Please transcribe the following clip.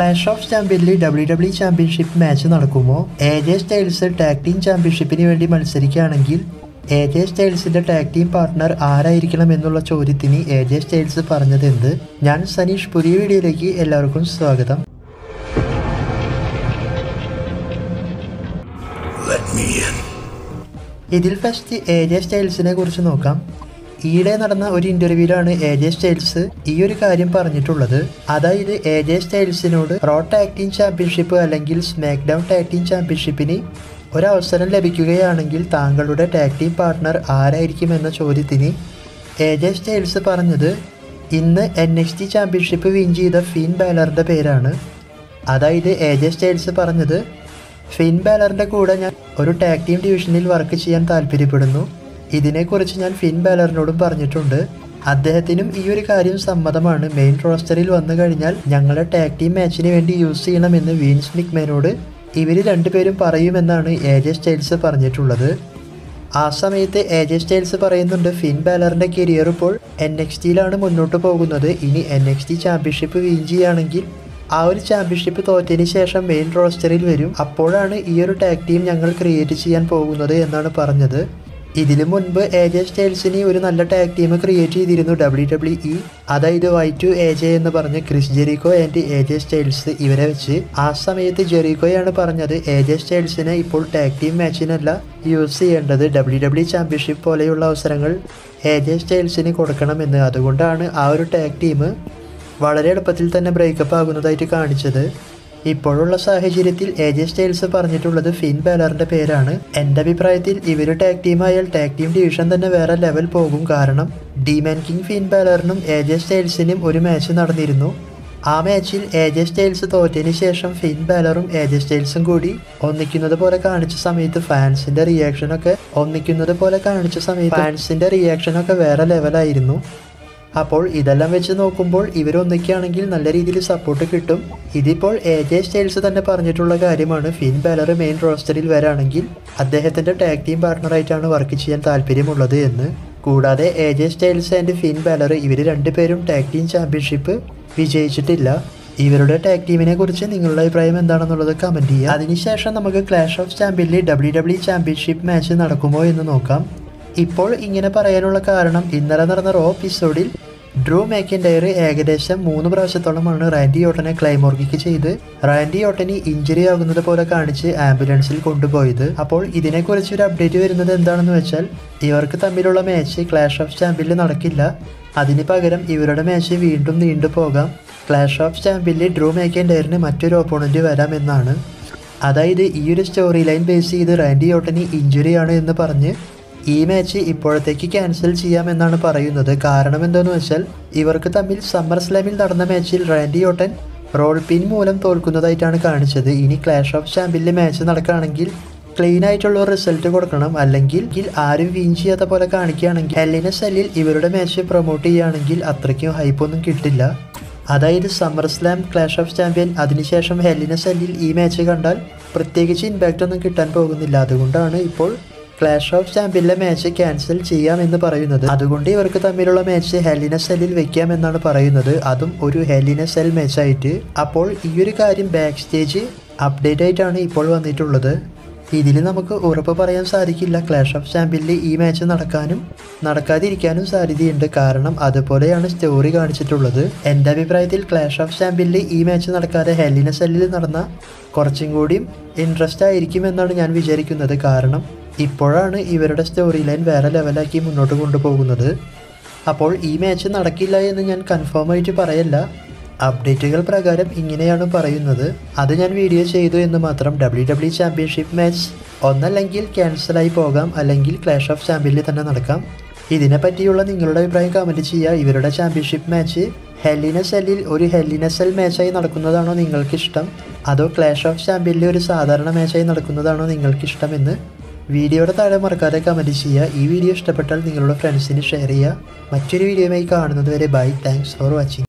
Clash of ചാമ്പ്യനിൽ W W championship match നടക്കുമ്പോൾ A J Styles tag team ചാമ്പ്യൻഷിപ്പിന് വേണ്ടി മത്സരിക്കുകയാണെങ്കിൽ എ ജെ സ്റ്റൈൽസിന്റെ ടാഗ് ടീം പാർട്ട്ണർ ആരായിരിക്കണം എന്നുള്ള ചോദ്യത്തിന് എ ജെ സ്റ്റൈൽസ് പറഞ്ഞതെന്ത് ഞാൻ സനീഷ് പുതിയ വീഡിയോയിലേക്ക് എല്ലാവർക്കും സ്വാഗതം Let me in. ഇതിൽ ഫസ്റ്റ് എ ജെ സ്റ്റൈൽസിനെ കുറിച്ച് നോക്കാം ഈയിടെ നടന്ന ഒരു ഇന്റർവ്യൂവിലാണ് എ ജെ സ്റ്റൈൽസ് ഈ ഒരു കാര്യം പറഞ്ഞിട്ടുള്ളത് അതായത് എ ജെ സ്റ്റൈൽസിനോട് റോ ടാഗ് ടീം ചാമ്പ്യൻഷിപ്പ് അല്ലെങ്കിൽ സ്മാക്ക് ഡൗൺ ടാഗ് ടീം ചാമ്പ്യൻഷിപ്പിന് ഒരവസരം ലഭിക്കുകയാണെങ്കിൽ താങ്കളുടെ ടാഗ് ടീം പാർട്ട്ണർ ആരായിരിക്കും എന്ന ചോദ്യത്തിന് എ ജെ സ്റ്റൈൽസ് പറഞ്ഞത് ഇന്ന് N X T championship win ചെയ്ത ഫിൻ ബാലറുടെ പേരാണ് അതായത് എ ജെ സ്റ്റൈൽസ് പറഞ്ഞത് ഫിൻ ബാലറിന്റെ കൂടെ ഞാൻ ഒരു ടാഗ് ടീം ഡിവിഷനിൽ വർക്ക് ചെയ്യാൻ താല്പര്യപ്പെടുന്നു ഇതിനെക്കുറിച്ച് ഞാൻ ഫിൻ ബാലറിനോടും പറഞ്ഞിട്ടുണ്ട് അദ്ദേഹത്തിനും ഈ ഒരു കാര്യം സമ്മതമാണ് മെയിൻ റോസ്റ്ററിൽ വന്നു കഴിഞ്ഞാൽ ഞങ്ങളെ ടാഗ് ടീം മാച്ചിന് വേണ്ടി യൂസ് ചെയ്യണമെന്ന് വീൻസ് മിക്മേനോട് ഇവർ രണ്ടുപേരും പറയുമെന്നാണ് എ ജെ സ്റ്റൈൽസ് പറഞ്ഞിട്ടുള്ളത് ആ സമയത്ത് എ ജെ സ്റ്റൈൽസ് പറയുന്നുണ്ട് ഫിൻ ബാലറിന്റെ കരിയർ ഇപ്പോൾ എൻ എക്സ് ടിയിലാണ് മുന്നോട്ട് പോകുന്നത് ഇനി N X T championship win ചെയ്യുകയാണെങ്കിൽ ആ ഒരു ചാമ്പ്യൻഷിപ്പ് തോറ്റതിന് ശേഷം മെയിൻ റോസ്റ്ററിൽ വരും അപ്പോഴാണ് ഈ ഒരു ടാഗ് ടീം ഞങ്ങൾ ക്രിയേറ്റ് ചെയ്യാൻ പോകുന്നത് എന്നാണ് പറഞ്ഞത് ഇതിനു മുൻപ് എ ജെ സ്റ്റൈൽസിന് ഒരു നല്ല ടാഗ് ടീം ക്രിയേറ്റ് ചെയ്തിരുന്നു ഡബ്ല്യു ഡബ്ല്യു ഇ അതായത് വൈ ടു എ ജെ എന്ന് പറഞ്ഞ് Chris Jericho and A J Styles ഇവരെ വെച്ച് ആ സമയത്ത് ജെറിക്കോയാണ് പറഞ്ഞത് എ ജെ സ്റ്റൈൽസിനെ ഇപ്പോൾ ടാഗ് ടീം മാച്ചിനല്ല യൂസ് ചെയ്യേണ്ടത് ഡബ്ല്യു ഡബ്ല്യു ചാമ്പ്യൻഷിപ്പ് പോലെയുള്ള അവസരങ്ങൾ എ ജെ സ്റ്റൈൽസിന് കൊടുക്കണമെന്ന് അതുകൊണ്ടാണ് ആ ഒരു ടാഗ് ടീം വളരെ എളുപ്പത്തിൽ തന്നെ ബ്രേക്കപ്പ് ആകുന്നതായിട്ട് കാണിച്ചത് ഇപ്പോഴുള്ള സാഹചര്യത്തിൽ എ ജെ സ്റ്റൈൽസ് പറഞ്ഞിട്ടുള്ളത് ഫിൻ ബാലറിന്റെ പേരാണ് എൻ്റെ അഭിപ്രായത്തിൽ ഇവർ ടാഗ് ടീം ആയാൽ ടാഗ് ടീം ഡിവിഷൻ തന്നെ വേറെ ലെവൽ പോകും കാരണം ഡിമാൻ കിങ് ഫിൻ ബാലറിനും എ ജെ സ്റ്റൈൽസിനും ഒരു മാച്ച് നടന്നിരുന്നു ആ മാച്ചിൽ എ ജെ സ്റ്റൈൽസ് തോറ്റതിന് ശേഷം ഫിൻ ബാലറും എ ജെ സ്റ്റൈൽസും കൂടി ഒന്നിക്കുന്നത് പോലെ കാണിച്ച സമയത്ത് ഫാൻസിന്റെ റിയാക്ഷനൊക്കെ ഒന്നിക്കുന്നത് പോലെ കാണിച്ച സമയത്ത് ഫാൻസിന്റെ റിയാക്ഷനൊക്കെ വേറെ ലെവലായിരുന്നു അപ്പോൾ ഇതെല്ലാം വെച്ച് നോക്കുമ്പോൾ ഇവരൊന്നിക്കുകയാണെങ്കിൽ നല്ല രീതിയിൽ സപ്പോർട്ട് കിട്ടും ഇതിപ്പോൾ എ ജെ സ്റ്റൈൽസ് തന്നെ പറഞ്ഞിട്ടുള്ള കാര്യമാണ് ഫിൻ ബാലർ മെയിൻ റോസ്റ്ററിൽ വരാണെങ്കിൽ അദ്ദേഹത്തിന്റെ ടാഗ് ടീം പാർട്ട്ണറായിട്ടാണ് വർക്ക് ചെയ്യാൻ താല്പര്യമുള്ളത് എന്ന് കൂടാതെ A J Styles and Finn Balor ഇവർ രണ്ടുപേരും ടാഗ് ടീം ചാമ്പ്യൻഷിപ്പ് വിജയിച്ചിട്ടില്ല ഇവരുടെ ടാഗ് ടീമിനെ കുറിച്ച് നിങ്ങളുടെ അഭിപ്രായം എന്താണെന്നുള്ളത് കമന്റ് ചെയ്യുക അതിനുശേഷം നമുക്ക് ക്ലാഷ് ഓഫ് ചാമ്പ്യനിൽ ഡബ്ല്യു ഡബ്ല്യു ചാമ്പ്യൻഷിപ്പ് മാച്ച് നടക്കുമോ എന്ന് നോക്കാം ഇപ്പോൾ ഇങ്ങനെ പറയാനുള്ള കാരണം ഇന്നലെ നടന്ന റോ എപ്പിസോഡിൽ ഡ്രൂ മാക്കിൻഡയർ ഏകദേശം മൂന്ന് പ്രാവശ്യത്തോളമാണ് റാൻഡി ഓട്ടനെ ക്ലൈമോർഗിക്ക് ചെയ്ത് റാൻഡി ഓട്ടന് ഇഞ്ചുറി ആകുന്നത് പോലെ കാണിച്ച് ആംബുലൻസിൽ കൊണ്ടുപോയത് അപ്പോൾ ഇതിനെക്കുറിച്ച് ഒരു അപ്ഡേറ്റ് വരുന്നത് എന്താണെന്ന് വെച്ചാൽ ഇവർക്ക് തമ്മിലുള്ള മാച്ച് ക്ലാഷ് ഓഫ് ചാമ്പ്യനിൽ നടക്കില്ല അതിന് പകരം ഇവരുടെ മാച്ച് വീണ്ടും നീണ്ടുപോകാം ക്ലാഷ് ഓഫ് ചാമ്പ്യനിൽ ഡ്രൂ മാക്കിൻഡയറിന് മറ്റൊരു ഓപ്പോണന്റ് വരാമെന്നാണ് അതായത് ഈ ഒരു സ്റ്റോറി ലൈൻ ബേസ് ചെയ്ത് റാൻഡി ഓട്ടന് ഇഞ്ചുറി ആണ് എന്ന് പറഞ്ഞ് ഈ മാച്ച് ഇപ്പോഴത്തേക്ക് ക്യാൻസൽ ചെയ്യാമെന്നാണ് പറയുന്നത് കാരണം എന്താണെന്ന് വെച്ചാൽ ഇവർക്ക് തമ്മിൽ സമ്മർ സ്ലാമിൽ നടന്ന മാച്ചിൽ റാൻഡി ഓട്ടൻ റോൾ പിൻ മൂലം തോൽക്കുന്നതായിട്ടാണ് കാണിച്ചത് ഇനി ക്ലാഷ് ഓഫ് ചാമ്പ്യനിലെ മാച്ച് നടക്കുകയാണെങ്കിൽ ക്ലീൻ ആയിട്ടുള്ള ഒരു റിസൾട്ട് കൊടുക്കണം അല്ലെങ്കിൽ ആരും വിൻ ചെയ്യാത്ത പോലെ കാണിക്കുകയാണെങ്കിൽ എല്ലിന സെല്ലിൽ ഇവരുടെ മാച്ച് പ്രൊമോട്ട് ചെയ്യുകയാണെങ്കിൽ അത്രയ്ക്കും ഹൈപ്പൊന്നും കിട്ടില്ല അതായത് summer slam clash of champion അതിനുശേഷം ഹെല്ലിന സെല്ലിൽ ഈ മാച്ച് കണ്ടാൽ പ്രത്യേകിച്ച് ഇമ്പാക്റ്റ് ഒന്നും കിട്ടാൻ പോകുന്നില്ല അതുകൊണ്ടാണ് ഇപ്പോൾ ക്ലാഷ് ഓഫ് ചാമ്പ്യനിലെ മാച്ച് ക്യാൻസൽ ചെയ്യാമെന്ന് പറയുന്നത് അതുകൊണ്ട് ഇവർക്ക് തമ്മിലുള്ള മാച്ച് ഹെലിന സെല്ലിൽ വെക്കാമെന്നാണ് പറയുന്നത് അതും ഒരു ഹെലിന സെൽ മാച്ചായിട്ട് അപ്പോൾ ഈ ഒരു കാര്യം ബാക്ക് സ്റ്റേജ് അപ്ഡേറ്റ് ആയിട്ടാണ് ഇപ്പോൾ വന്നിട്ടുള്ളത് ഇതിൽ നമുക്ക് ഉറപ്പ് പറയാൻ സാധിക്കില്ല ക്ലാഷ് ഓഫ് ചാമ്പ്യനിൽ ഈ മാച്ച് നടക്കാനും നടക്കാതിരിക്കാനും സാധ്യതയുണ്ട് കാരണം അതുപോലെയാണ് സ്റ്റോറി കാണിച്ചിട്ടുള്ളത് എൻ്റെ അഭിപ്രായത്തിൽ ക്ലാഷ് ഓഫ് ചാമ്പ്യനിൽ ഈ മാച്ച് നടക്കാതെ ഹെലിന സെല്ലിൽ നടന്ന കുറച്ചും കൂടിയും ഇൻട്രസ്റ്റ് ആയിരിക്കും എന്നാണ് ഞാൻ വിചാരിക്കുന്നത് കാരണം ഇപ്പോഴാണ് ഇവരുടെ സ്റ്റോറി ലൈൻ വേറെ ലെവലാക്കി മുന്നോട്ട് കൊണ്ടുപോകുന്നത് അപ്പോൾ ഈ മാച്ച് നടക്കില്ല എന്ന് ഞാൻ കൺഫേം ആയിട്ട് പറയല്ല അപ്ഡേറ്റുകൾ പ്രകാരം ഇങ്ങനെയാണ് പറയുന്നത് അത് ഞാൻ വീഡിയോ ചെയ്തു എന്ന് മാത്രം ഡബ്ല്യു ഡബ്ല്യു ചാമ്പ്യൻഷിപ്പ് മാച്ച് ഒന്നല്ലെങ്കിൽ ക്യാൻസലായി പോകാം അല്ലെങ്കിൽ ക്ലാഷ് ഓഫ് ചാമ്പ്യനിൽ തന്നെ നടക്കാം ഇതിനെ പറ്റിയുള്ള നിങ്ങളുടെ അഭിപ്രായം കമൻറ്റ് ചെയ്യുക ഇവരുടെ ചാമ്പ്യൻഷിപ്പ് മാച്ച് ഹെല്ലിന സെല്ലിൽ ഒരു ഹെല്ലിന സെൽ മാച്ചായി നടക്കുന്നതാണോ നിങ്ങൾക്കിഷ്ടം അതോ ക്ലാഷ് ഓഫ് ചാമ്പ്യനിലെ ഒരു സാധാരണ മാച്ചായി നടക്കുന്നതാണോ നിങ്ങൾക്കിഷ്ടമെന്ന് വീഡിയോയുടെ താഴെ മറക്കാതെ കമൻറ്റ് ചെയ്യുക ഈ വീഡിയോ ഇഷ്ടപ്പെട്ടാൽ നിങ്ങളുടെ ഫ്രണ്ട്സിന് ഷെയർ ചെയ്യുക മറ്റൊരു വീഡിയോയുമായി കാണുന്നത് വരെ ബൈ താങ്ക്സ് ഫോർ വാച്ചിങ്